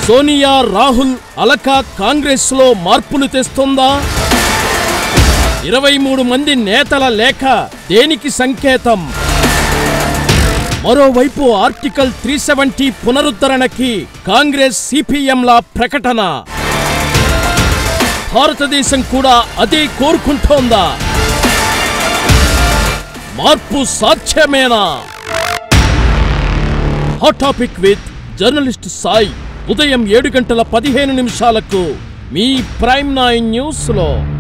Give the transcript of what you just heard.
సోనియా రాహుల్ అలక కాంగ్రెస్ లో మార్పులు తెస్తుందా ఇరవై మూడు మంది నేతల లేఖ దేనికి సంకేతం మరోవైపు ఆర్టికల్ త్రీ సెవెంటీ పునరుద్ధరణకి కాంగ్రెస్ సిపిఎంల ప్రకటన భారతదేశం కూడా అదే కోరుకుంటోందా మార్పు సాధ్యమేనా hot topic with journalist Sai ఉదయం ఏడు గంటల పదిహేను నిమిషాలకు మీ ప్రైమ్ నైన్ న్యూస్లో